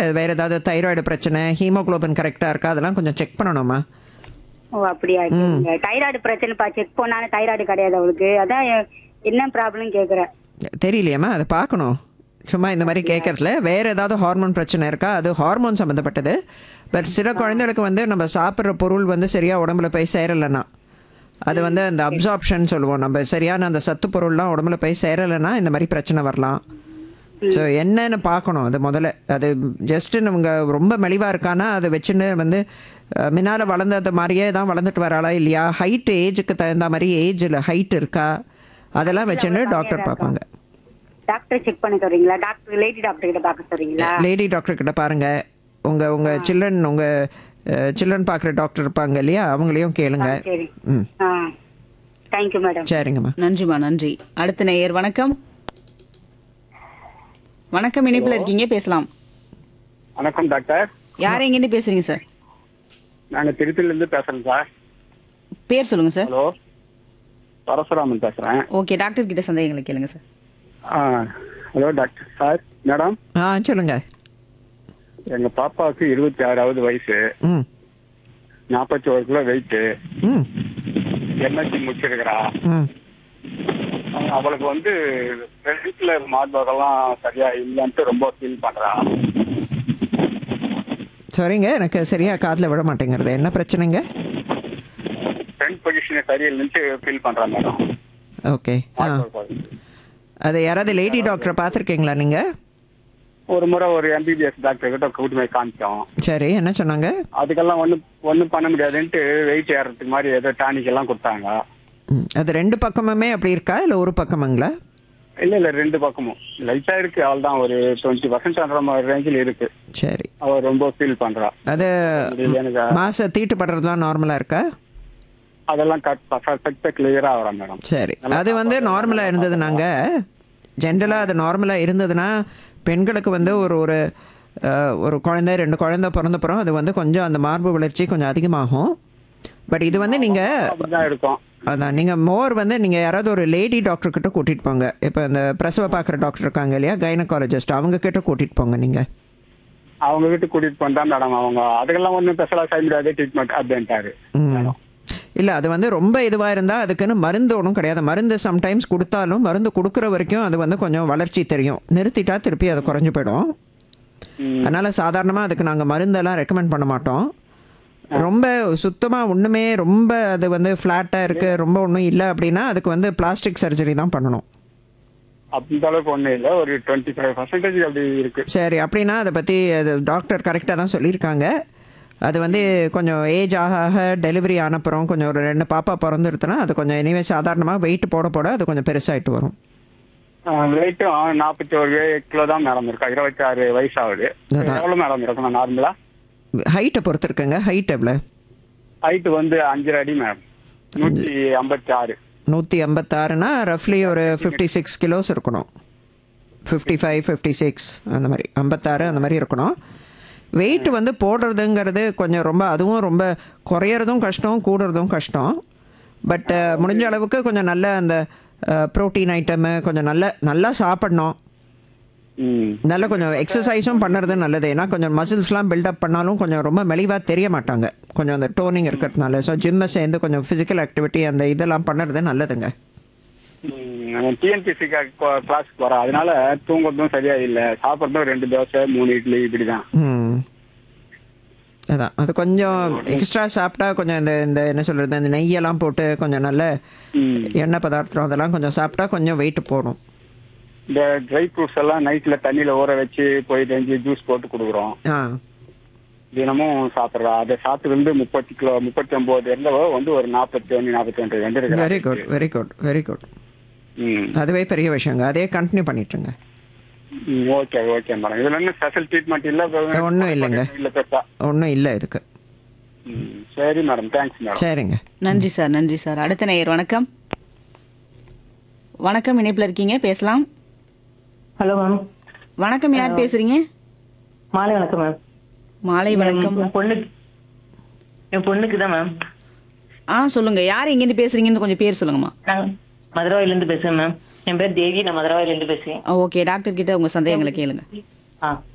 வேற ஏதாவது தைராய்டு பிரச்சனை ஹீமோகுளோபின் கரெக்டா இருக்கா அதெல்லாம் கொஞ்சம் செக் பண்ணணுமா ஓ அப்படியா சரிங்க தைராய்டு பிரச்சனைப்பா செக் பண்ணாலும் தைராய்டு கிடையாது அவளுக்கு அதான் எ- என்ன ப்ராப்ளம் கேக்குறேன் தெரியலையேம்மா அதை பார்க்கணும் சும்மா இந்த மாதிரி கேட்கறதுல வேற ஏதாவது ஹார்மோன் பிரச்சனை இருக்கா அது ஹார்மோன் சம்மந்தப்பட்டது பட் சில குழந்தைகளுக்கு வந்து நம்ம சாப்பிட்ற பொருள் வந்து சரியா உடம்புல போய் சேரலைன்னா அது வந்து அந்த அப்சார்ப்ஷன் சொல்லுவோம் நம்ம சரியான அந்த சத்து பொருள்லாம் உடம்புல போய் சேரலைன்னா இந்த மாதிரி பிரச்சனை வரலாம் ஸோ என்னன்னு பார்க்கணும் அது முதல்ல அது ஜஸ்ட்டு நமக்கு ரொம்ப மெலிவாக இருக்கானா அதை வச்சுன்னு வந்து அஹ், முன்னால வளர்ந்தது மாதிரியே தான் வளர்ந்துட்டு வராளா இல்லையா ஹைட் ஏஜுக்கு தகுந்த மாதிரி ஏஜில் ஹைட் இருக்கா அதெல்லாம் வச்சுன்னு டாக்டர் பார்ப்பாங்க டாக்டர் செக் பண்ண சொல்றீங்களா டாக்டர் லேடி டாக்டர் கிட்ட பார்க்க சொல்றீங்களா லேடி டாக்டர் கிட்ட பாருங்க உங்க உங்க சில்ட்ரன் உங்க சில்ட்ரன் பார்க்குற டாக்டர் இருப்பாங்க இல்லையா அவங்களையும் கேளுங்க சரி ம் ஆ தேங்க்யூ மேடம் சரிங்கம்மா நன்றிமா நன்றி அடுத்த நேயர் வணக்கம் வணக்கம் இணைப்புல இருக்கீங்க பேசலாம் வணக்கம் டாக்டர் யார் எங்கேருந்து பேசுறீங்க சார் நாங்க திருச்சியில இருந்து பேசுறேன் சார் பேர் சொல்லுங்க சார் ஹலோ பரசுராமன் பேசுறேன் ஓகே டாக்டர் கிட்ட சந்தேகங்களை கேளுங்க சார் ஆ, ஹலோ டாக்டர் சார் மேடம் ஆ சொல்லுங்க எங்க பாப்பாவுக்கு இருபத்தி ஆறாவது வயசு ம் நாற்பத்தி ஒரு கிலோ வெயிட் ம் எம்எஸ்சி முடிச்சிருக்கிறா ம் அவளுக்கு வந்து ஃப்ரெண்ட்ஸ்ல மார்பகெல்லாம் சரியா இல்லைன்ட்டு ரொம்ப ஃபீல் பண்றா சரிங்க எனக்கு சரியா காதில் விட மாட்டேங்கிறது என்ன பிரச்சனைங்க ஃப்ரண்ட் பொசிஷன் சரியில்லைன்ட்டு ஃபீல் பண்றா மேடம் ஓகே ஆ அது யாராவது லேடி டாக்டரை பார்த்துருக்கீங்களா நீங்கள் ஒரு முறை ஒரு எம்பிபிஎஸ் டாக்டர் கிட்ட கூட்டு போய் காமிச்சோம் சரி என்ன சொன்னாங்க அதுக்கெல்லாம் ஒன்றும் ஒன்றும் பண்ண முடியாதுன்ட்டு வெயிட் ஏறதுக்கு மாதிரி ஏதோ டானிக் எல்லாம் கொடுத்தாங்க ம், அது ரெண்டு பக்கமுமே அப்படி இருக்கா இல்லை ஒரு பக்கமுங்களா இல்ல இல்ல ரெண்டு பக்கமும் லைட்டா இருக்கு அவள் தான் ஒரு டுவெண்ட்டி பர்சன்ட் மாதிரி ரேஞ்சில் இருக்கு சரி அவ ரொம்ப ஃபீல் பண்றா அது முடியல எனக்கு மாச தீட்டு படுறதுலாம் நார்மலாக இருக்கா அதெல்லாம் பர்ஃபெக்டா கிளியரா வரா மேடம் சரி அது வந்து நார்மலாக இருந்ததுனாங்க ஜென்ரலாக அது நார்மலாக இருந்ததுன்னா பெண்களுக்கு வந்து ஒரு ஒரு அஹ், ஒரு குழந்தை ரெண்டு குழந்தை பிறந்தப்புறம் அது வந்து கொஞ்சம் அந்த மார்பு வளர்ச்சி கொஞ்சம் அதிகமாகும் பட் இது வந்து நீங்கள் அப்படிதான் இருக்கும் அதான் நீங்கள் மோர் வந்து நீங்கள் யாராவது ஒரு லேடி டாக்டர் கிட்ட கூட்டிகிட்டு போங்க இப்போ இந்த பிரசவ பார்க்குற டாக்டர் இருக்காங்க இல்லையா கைனகாலஜிஸ்ட் அவங்க கிட்ட கூட்டிகிட்டு போங்க நீங்கள் அவங்க வீட்டு கூட்டிட்டு போனா மேடம் அவங்க அதுக்கெல்லாம் ஒன்றும் ஸ்பெஷலா செய்ய முடியாது ட்ரீட்மெண்ட் அப்படின்ட்டாரு மேடம் இல்லை அது வந்து ரொம்ப இதுவாக இருந்தால் அதுக்குன்னு மருந்து ஒன்றும் கிடையாது மருந்து சம்டைம்ஸ் கொடுத்தாலும் மருந்து கொடுக்குற வரைக்கும் அது வந்து கொஞ்சம் வளர்ச்சி தெரியும் நிறுத்திட்டா திருப்பி அது குறைஞ்சு போயிடும் அதனால் சாதாரணமாக அதுக்கு நாங்கள் மருந்தெல்லாம் ரெக்கமெண்ட் பண்ண மாட்டோம் ரொம்ப சுத்தமாக ஒன்றுமே ரொம்ப அது வந்து ஃப்ளாட்டாக இருக்குது ரொம்ப ஒன்றும் இல்லை அப்படின்னா அதுக்கு வந்து பிளாஸ்டிக் சர்ஜரி தான் பண்ணணும் அந்த அளவுக்கு ஒண்ணும் இல்ல ஒரு டுவெண்ட்டி ஃபைவ் பர்சன்டேஜ் அப்படி இருக்கு சரி அப்படின்னா அதை பற்றி அது டாக்டர் கரெக்டாக தான் சொல்லியிருக்காங்க அது வந்து கொஞ்சம் ஏஜ் ஆக ஆக டெலிவரி ஆனப்புறம் கொஞ்சம் ஒரு ரெண்டு பாப்பா பிறந்துருத்துனா அது கொஞ்சம் இனிமே சாதாரணமாக வெயிட் போட போட அது கொஞ்சம் பெருசாகிட்டு வரும் வெயிட்டும் நாற்பத்தி ஒரு கிலோ தான் மேடம் இருக்கா இருபத்தி ஆறு வயசு ஆகுது அதான். எவ்வளவு மேடம் இருக்கணும் நார்மலா ஹைட்டை பொறுத்து இருக்குங்க ஹைட் எவ்வளோ ஹைட் வந்து அஞ்சரை அடி மேடம் நூத்தி ஐம்பத்தி ஆறு நூற்றி ஐம்பத்தாறுனா ரஃப்லி ஒரு ஃபிஃப்டி சிக்ஸ் கிலோஸ் இருக்கணும் ஃபிஃப்டி ஃபைவ் ஃபிஃப்டி சிக்ஸ் அந்த மாதிரி ஐம்பத்தாறு அந்த மாதிரி இருக்கணும் வெயிட் வந்து போடுறதுங்கிறது கொஞ்சம் ரொம்ப அதுவும் ரொம்ப குறையிறதும் கஷ்டம் கூடுறதும் கஷ்டம் பட் முடிஞ்ச அளவுக்கு கொஞ்சம் நல்ல அந்த ப்ரோட்டீன் ஐட்டமு கொஞ்சம் நல்ல நல்லா சாப்பிடணும் ம் நல்ல கொஞ்சம் எக்ஸசைஸும் பண்ணுறது நல்லது ஏன்னா கொஞ்சம் மசில்ஸ்லாம் பில்டப் பண்ணாலும் கொஞ்சம் ரொம்ப மெலிவாக தெரிய மாட்டாங்க கொஞ்சம் அந்த டோனிங் இருக்கிறதுனால ஸோ ஜிம்மை சேர்ந்து கொஞ்சம் ஃபிசிக்கல் ஆக்டிவிட்டி அந்த இதெல்லாம் பண்ணுறது நல்லதுங்க டிஎன்பிசி கிளாஸ் போறேன் அதனால தூங்குறதும் சரியா இல்ல சாப்பிடுறதும் ரெண்டு தோசை மூணு இட்லி இப்படிதான் ம் அதான் அது கொஞ்சம் எக்ஸ்ட்ரா சாப்பிட்டா கொஞ்சம் இந்த இந்த என்ன சொல்கிறது இந்த நெய்யெல்லாம் போட்டு கொஞ்சம் நல்ல ம். எண்ணெய் பதார்த்தம் அதெல்லாம் கொஞ்சம் சாப்பிட்டா கொஞ்சம் வெயிட் போடும் இந்த ட்ரை ஃப்ரூட்ஸ் எல்லாம் நைட்ல தண்ணியில ஊற வச்சு போய் செஞ்சு ஜூஸ் போட்டு கொடுக்குறோம் ஆ தினமும் சாப்பிடுறோம் அதை சாப்பிட்டு வந்து முப்பத்தி கிலோ முப்பத்தி ஒன்பது இருந்தவோ வந்து ஒரு நாற்பத்தி ஒன்று நாற்பத்தி ஒன்று ரெண்டு very good very good very good ம் அதுவே பெரிய விஷயங்க அதே கண்டினியூ பண்ணிட்டுருங்க ஓகே ஓகே மேடம் இதுல என்ன ஸ்பெஷல் ட்ரீட்மெண்ட் இல்ல ஒண்ணும் இல்லைங்க. இல்ல பெருசா ஒன்றும் இல்லை இதுக்கு ம், சரி மேடம் தேங்க்ஸ் மேடம் சரிங்க நன்றி சார் நன்றி சார் அடுத்த நேயர் வணக்கம் வணக்கம் இணைப்புல இருக்கீங்க பேசலாம் ஹலோ மேம் வணக்கம் யார் பேசுறீங்க மாலை வணக்கம் மேம் மாலை வணக்கம் என் பொண்ணுக்கு என் பொண்ணுக்கு தான் மேம் ஆ சொல்லுங்க யார் எங்கேருந்து பேசுறீங்கன்னு கொஞ்சம் பேர் சொல்லுங்கம்மா நான் மதுரவாயிலேருந்து பேசுறேன் மேம் என் பேர் தேவி நான் மதுரவாயிலேருந்து பேசுறேன் ஓகே டாக்டர் கிட்ட உங்க சந்தேகங்களை கேளுங்க ஆ